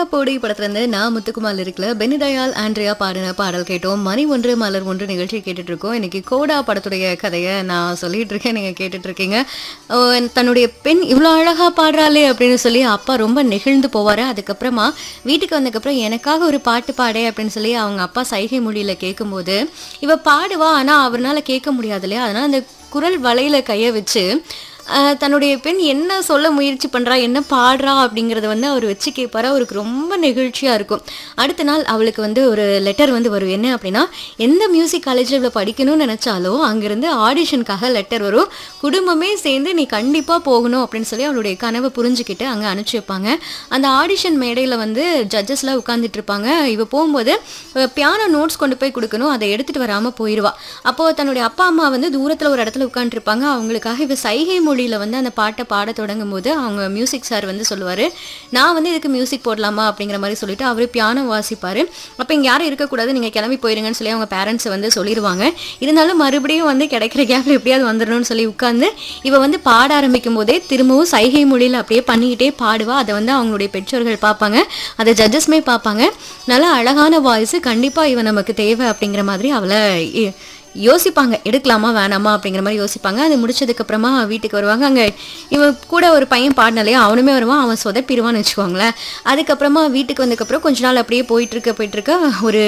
போடி படத்துல இருந்து நான் முத்துக்குமார் இருக்குல்ல பெனிதயால் ஆண்ட்ரியா பாடின பாடல் கேட்டோம் மணி ஒன்று மலர் ஒன்று நிகழ்ச்சி கேட்டுட்டு இருக்கோம் இன்னைக்கு கோடா படத்துடைய கதையை நான் சொல்லிட்டு இருக்கேன் நீங்க கேட்டுட்டு இருக்கீங்க ஓ, தன்னுடைய பெண் இவ்வளோ அழகா பாடுறாளே அப்படின்னு சொல்லி அப்பா ரொம்ப நெகிழ்ந்து போவாரு அதுக்கப்புறமா வீட்டுக்கு வந்ததுக்கப்புறம் எனக்காக ஒரு பாட்டு பாடே அப்படின்னு சொல்லி அவங்க அப்பா சைகை மொழியில கேட்கும்போது இவ பாடுவா ஆனா அவர்னால கேட்க முடியாது இல்லையா அதனால அந்த குரல் வலையில கைய வச்சு ஆஹ் தன்னுடைய பெண் என்ன சொல்ல முயற்சி பண்றா என்ன பாடுறா அப்படிங்கறத வந்து அவர் வச்சு கேட்பாரு அவருக்கு ரொம்ப நெகிழ்ச்சியா இருக்கும் அடுத்த நாள் அவளுக்கு வந்து ஒரு லெட்டர் வந்து வரும் என்ன அப்படின்னா எந்த மியூசிக் காலேஜில் இவ்வளோ படிக்கணும்னு நினைச்சாலோ அங்கிருந்து ஆடிஷனுக்காக லெட்டர் வரும் குடும்பமே சேர்ந்து நீ கண்டிப்பா போகணும் அப்படின்னு சொல்லி அவளுடைய கனவை புரிஞ்சுக்கிட்டு அங்க அனுப்பிச்சு வைப்பாங்க அந்த ஆடிஷன் மேடையில வந்து ஜட்ஜஸ்லாம் உட்கார்ந்துட்டு இருப்பாங்க இவ போகும்போது பியானோ நோட்ஸ் கொண்டு போய் கொடுக்கணும் அதை எடுத்துட்டு வராம போயிடுவா அப்போ தன்னுடைய அப்பா அம்மா வந்து தூரத்துல ஒரு இடத்துல உட்காந்துருப்பாங்க அவங்களுக்காக இவ சைகை மொழியில வந்து அந்த பாட்டை பாட தொடங்கும் போது அவங்க மியூசிக் சார் வந்து சொல்லுவாரு நான் வந்து இதுக்கு மியூசிக் போடலாமா அப்படிங்கிற மாதிரி சொல்லிட்டு அவரு பியானோ வாசிப்பாரு அப்ப இங்க யாரும் இருக்கக்கூடாது நீங்க கிளம்பி போயிருங்கன்னு சொல்லி அவங்க பேரண்ட்ஸ் வந்து சொல்லிடுவாங்க இருந்தாலும் மறுபடியும் வந்து கிடைக்கிற கேப்ல எப்படியாவது வந்துடணும்னு சொல்லி உட்கார்ந்து இவ வந்து பாட ஆரம்பிக்கும் போதே திரும்பவும் சைகை மொழியில அப்படியே பண்ணிக்கிட்டே பாடுவா அதை வந்து அவங்களுடைய பெற்றோர்கள் பார்ப்பாங்க அதை ஜட்ஜஸ்மே பார்ப்பாங்க நல்ல அழகான வாய்ஸ் கண்டிப்பா இவ நமக்கு தேவை அப்படிங்கிற மாதிரி அவளை இ- யோசிப்பாங்க எடுக்கலாமா வேணாமா அப்படிங்கிற மாதிரி யோசிப்பாங்க அது முடிச்சதுக்கு அப்புறமா வீட்டுக்கு வருவாங்க அங்க இவன் கூட ஒரு பையன் பாடினாலே அவனுமே வருவான் அவன் சொதப்பிடுவான்னு வச்சுக்கோங்களேன் அதுக்கப்புறமா வீட்டுக்கு வந்ததுக்கப்புறம் கொஞ்ச நாள் அப்படியே போயிட்டு இருக்க போயிட்டு இருக்க ஒரு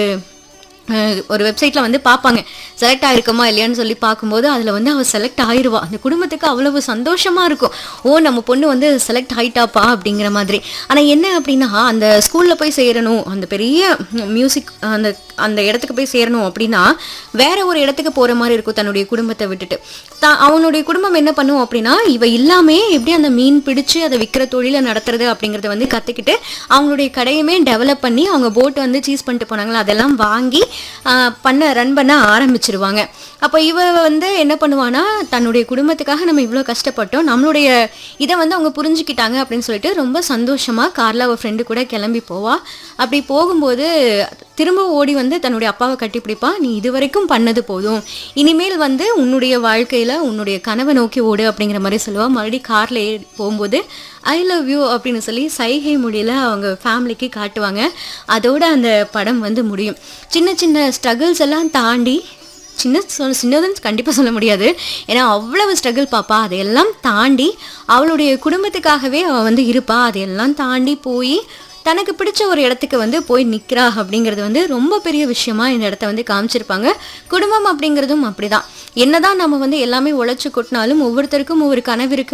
அஹ், ஒரு வெப்சைட்ல வந்து பார்ப்பாங்க செலக்ட் ஆயிருக்கோமா இல்லையான்னு சொல்லி பார்க்கும்போது அதுல வந்து அவ செலக்ட் ஆயிருவா அந்த குடும்பத்துக்கு அவ்வளவு சந்தோஷமா இருக்கும் ஓ நம்ம பொண்ணு வந்து செலக்ட் ஆயிட்டாப்பா அப்படிங்கிற மாதிரி ஆனா என்ன அப்படின்னா அந்த ஸ்கூல்ல போய் சேரணும் அந்த பெரிய மியூசிக் அந்த அந்த இடத்துக்கு போய் சேரணும் அப்படின்னா வேற ஒரு இடத்துக்கு போற மாதிரி இருக்கும் தன்னுடைய குடும்பத்தை விட்டுட்டு தான் அவனுடைய குடும்பம் என்ன பண்ணும் அப்படின்னா இவ இல்லாமே எப்படி அந்த மீன் பிடிச்சு அதை விற்கிற தொழிலை நடத்துறது அப்படிங்கறத வந்து கத்துக்கிட்டு அவங்களுடைய கடையுமே டெவலப் பண்ணி அவங்க போட் வந்து சீஸ் பண்ணிட்டு போனாங்களா அதெல்லாம் வாங்கி ஆஹ், பண்ண ரன் பண்ண ஆரம்பிச்சிருவாங்க அப்போ இவ வந்து என்ன பண்ணுவானா தன்னுடைய குடும்பத்துக்காக நம்ம இவ்வளோ கஷ்டப்பட்டோம் நம்மளுடைய இதை வந்து அவங்க புரிஞ்சுக்கிட்டாங்க அப்படின்னு சொல்லிட்டு ரொம்ப சந்தோஷமா கார்ல அவ ஃப்ரெண்டு கூட கிளம்பி போவா அப்படி போகும்போது திரும்ப ஓடி வந்து தன்னுடைய அப்பாவை கட்டிப்பிடிப்பா நீ இது வரைக்கும் பண்ணது போதும் இனிமேல் வந்து உன்னுடைய வாழ்க்கையில உன்னுடைய கனவை நோக்கி ஓடு அப்படிங்கிற மாதிரி சொல்லுவா மறுபடியும் கார்ல ஏறி போகும்போது ஐ லவ் யூ அப்படின்னு சொல்லி சைகை மொழியில அவங்க ஃபேமிலிக்கு காட்டுவாங்க அதோட அந்த படம் வந்து முடியும் சின்ன சின்ன ஸ்ட்ரகிள்ஸ் எல்லாம் தாண்டி சின்ன சொல் சின்னதுன்னு கண்டிப்பாக சொல்ல முடியாது ஏன்னா அவ்வளவு ஸ்ட்ரகிள் பாப்பா அதையெல்லாம் தாண்டி அவளுடைய குடும்பத்துக்காகவே அவள் வந்து இருப்பா அதையெல்லாம் தாண்டி போய் தனக்கு பிடிச்ச ஒரு இடத்துக்கு வந்து போய் நிற்கிறா அப்படிங்கிறது வந்து ரொம்ப பெரிய விஷயமா இந்த இடத்த வந்து காமிச்சிருப்பாங்க குடும்பம் அப்படிங்கிறதும் அப்படிதான் என்னதான் நம்ம வந்து எல்லாமே உழைச்சு கொட்டினாலும் ஒவ்வொருத்தருக்கும் ஒவ்வொரு கனவு இருக்கு